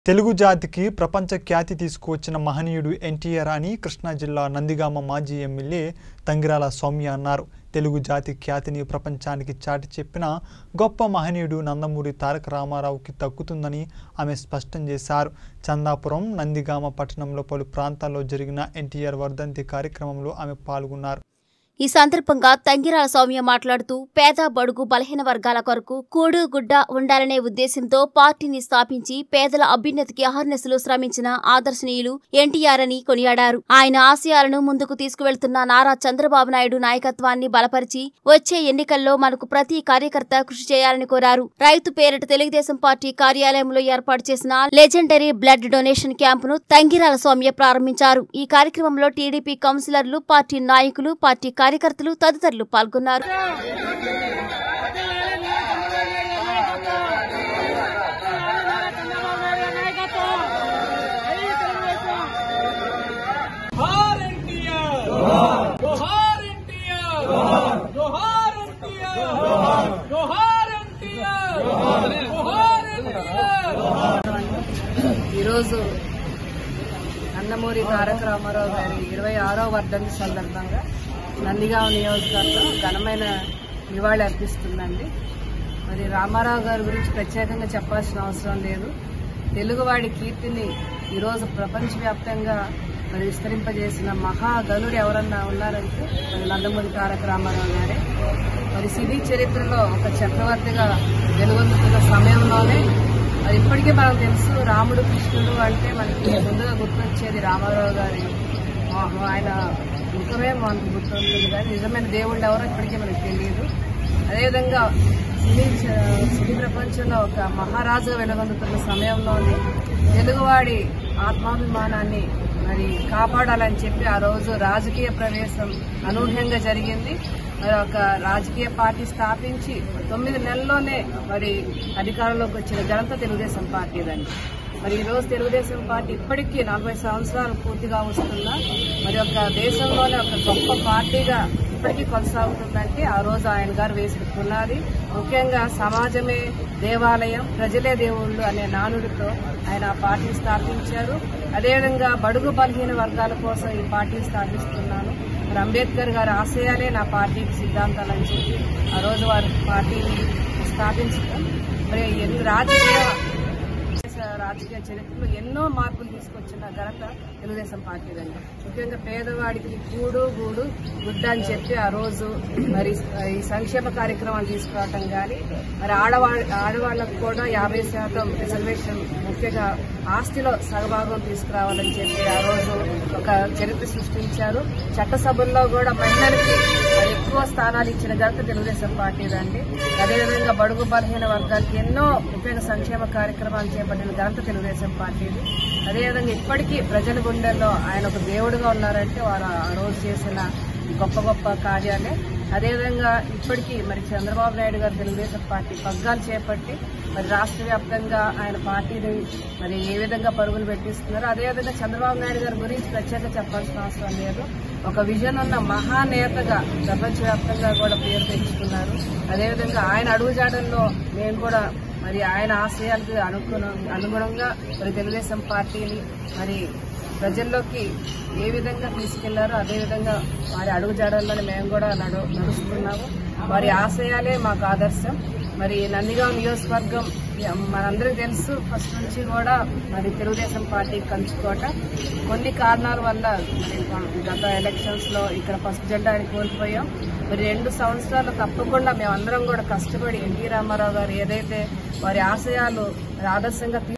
తెలుగు జాతికి ప్రపంచ ఖ్యాతి తీసుకువచ్చిన మహనీయుడు ఎన్టీఆర్ అని కృష్ణా జిల్లా నందిగామ మాజీ ఎమ్మెల్యే తంగిరాల సౌమ్య అన్నారు తెలుగు జాతి ఖ్యాతిని ప్రపంచానికి చాటి చెప్పిన గొప్ప మహనీయుడు నందమూరి తారక రామారావుకి తగ్గుతుందని ఆమె స్పష్టం చేశారు చందాపురం నందిగామ పట్టణంలో పలు ప్రాంతాల్లో జరిగిన ఎన్టీఆర్ వర్ధంతి కార్యక్రమంలో ఆమె పాల్గొన్నారు ఈ సందర్భంగా తంగిరాల సౌమ్య మాట్లాడుతూ పేద బడుగు బలహీన వర్గాల కొరకు కూడు గుడ్డ ఉండాలనే ఉద్దేశంతో పార్టీని స్థాపించి పేదల అభ్యున్నతికి అహర్నెస్లు శ్రమించిన ఆదర్శనీయులు ఎన్టీఆర్ అని కొనియాడారు ఆయన ఆశయాలను ముందుకు తీసుకువెళ్తున్న నారా చంద్రబాబు నాయుడు నాయకత్వాన్ని బలపరిచి వచ్చే ఎన్నికల్లో మనకు ప్రతి కార్యకర్త కృషి చేయాలని కోరారు రైతు పేరిట తెలుగుదేశం పార్టీ కార్యాలయంలో ఏర్పాటు చేసిన లెజెండరీ బ్లడ్ డొనేషన్ క్యాంపును తంగిరాల సౌమ్య ప్రారంభించారు ఈ కార్యక్రమంలో టీడీపీ కౌన్సిలర్లు పార్టీ నాయకులు పార్టీ కార్యకర్తలు తదితరులు పాల్గొన్నారు जोहार एनटीआर जोहार एनटीआर जोहार एनटीआर जोहार एनटीआर जोहार एनटीआर ఈరోజు నందమూరి తారక రామారావు గారి ఇరవై ఆరో వర్ధంతి సందర్భంగా నందిగాం నియోజకవర్గం ఘనమైన నివాళి అర్పిస్తుందండి మరి రామారావు గారి గురించి ప్రత్యేకంగా చెప్పాల్సిన అవసరం లేదు తెలుగువాడి కీర్తిని ఈరోజు ప్రపంచవ్యాప్తంగా మరి విస్తరింపజేసిన మహాగనుడు ఎవరన్నా ఉన్నారంటే మరి నందమూరి తారక రామారావు గారే మరి సినీ చరిత్రలో ఒక చక్రవర్తిగా వెలుగొందుతున్న సమయంలోనే అది ఇప్పటికీ మనకు తెలుసు రాముడు కృష్ణుడు అంటే మనకి ముందుగా గుర్తొచ్చేది రామారావు గారి ఆ- ఆయన ముఖమే మనకు గుర్తొస్తుంది కానీ నిజమైన దేవుళ్ళు ఎవరో ఇప్పటికీ మనకు తెలియదు అదేవిధంగా సినీ చ- సినీ ప్రపంచంలో ఒక మహారాజుగా వెలుగొందుతున్న సమయంలోనే తెలుగువాడి ఆత్మాభిమానాన్ని మరి కాపాడాలని చెప్పి ఆ రోజు రాజకీయ ప్రవేశం అనూహ్యంగా జరిగింది మరి ఒక రాజకీయ పార్టీ స్థాపించి తొమ్మిది నెలల్లోనే మరి అధికారంలోకి వచ్చిన ఘనత తెలుగుదేశం పార్టీదండి మరి ఈ రోజు తెలుగుదేశం పార్టీ ఇప్పటికీ నలభై సంవత్సరాలు పూర్తిగా వస్తున్నా మరి ఒక దేశంలోనే ఒక గొప్ప పార్టీగా ఇప్పటికీ కొనసాగుతుందంటే ఆ రోజు ఆయన గారు వేసి పెట్టుకున్నది ముఖ్యంగా సమాజమే దేవాలయం ప్రజలే దేవుళ్ళు అనే నానుడితో ఆయన ఆ పార్టీని స్థాపించారు అదేవిధంగా బడుగు బలహీన వర్గాల కోసం ఈ పార్టీని స్థాపిస్తున్నాను మరి అంబేద్కర్ గారి ఆశయాలే నా పార్టీకి సిద్ధాంతాలు అని చెప్పి ఆ రోజు వారి పార్టీని స్థాపించడం మరి ఎన్ని రాజకీయ దేశ రాజకీయ చరిత్రలో ఎన్నో మార్పులు తీసుకొచ్చిన ఘనత తెలుగుదేశం పార్టీదండి ముఖ్యంగా పేదవాడికి కూడు గూడు గుడ్డ అని చెప్పి ఆ రోజు మరి ఈ సంక్షేమ కార్యక్రమాలు తీసుకురావటం కానీ మరి ఆడవాళ్ళ ఆడవాళ్ళకు కూడా యాభై శాతం రిజర్వేషన్ ముఖ్యంగా ఆస్తిలో సగభాగం తీసుకురావాలని చెప్పి ఆ రోజు ఒక చరిత్ర సృష్టించారు చట్టసభల్లో కూడా మహిళలకి ఎక్కువ స్థానాలు ఇచ్చిన ఘనత తెలుగుదేశం పార్టీదండి అదేవిధంగా బడుగు బలహీన వర్గానికి ఎన్నో ముఖ్యంగా సంక్షేమ కార్యక్రమాలు చేపట్టిన ఘనత తెలుగుదేశం పార్టీది అదేవిధంగా ఇప్పటికీ ప్రజల గుండెల్లో ఆయన ఒక దేవుడుగా ఉన్నారంటే వారు ఆ రోజు చేసిన గొప్ప గొప్ప కార్యాలే అదేవిధంగా ఇప్పటికీ మరి చంద్రబాబు నాయుడు గారు తెలుగుదేశం పార్టీ పగ్గాలు చేపట్టి మరి రాష్ట్ర వ్యాప్తంగా ఆయన పార్టీని మరి ఏ విధంగా పరుగులు పెట్టిస్తున్నారు అదేవిధంగా చంద్రబాబు నాయుడు గారి గురించి ప్రత్యేకంగా చెప్పాల్సిన అవసరం లేదు ఒక విజన్ ఉన్న మహానేతగా ప్రపంచవ్యాప్తంగా కూడా పేరు తెచ్చుకున్నారు అదేవిధంగా ఆయన అడుగుజాడల్లో మేము కూడా మరి ఆయన ఆశయాలకు అనుగుణ అనుగుణంగా మరి తెలుగుదేశం పార్టీని మరి ప్రజల్లోకి ఏ విధంగా తీసుకెళ్లారో అదేవిధంగా వారి అడుగుజాడల్లోనే మేము కూడా నడు నడుస్తున్నాము వారి ఆశయాలే మాకు ఆదర్శం మరి నందిగాం నియోజకవర్గం మనందరికీ తెలుసు ఫస్ట్ నుంచి కూడా మరి తెలుగుదేశం పార్టీ కంచుకోట కొన్ని కారణాల వల్ల మరి గత ఎలక్షన్స్ లో ఇక్కడ ఫస్ట్ జెండాని కోల్పోయాం మరి రెండు సంవత్సరాలు తప్పకుండా మేమందరం కూడా కష్టపడి ఎన్టీ రామారావు గారు ఏదైతే వారి ఆశయాలు ఆదర్శంగా తీ-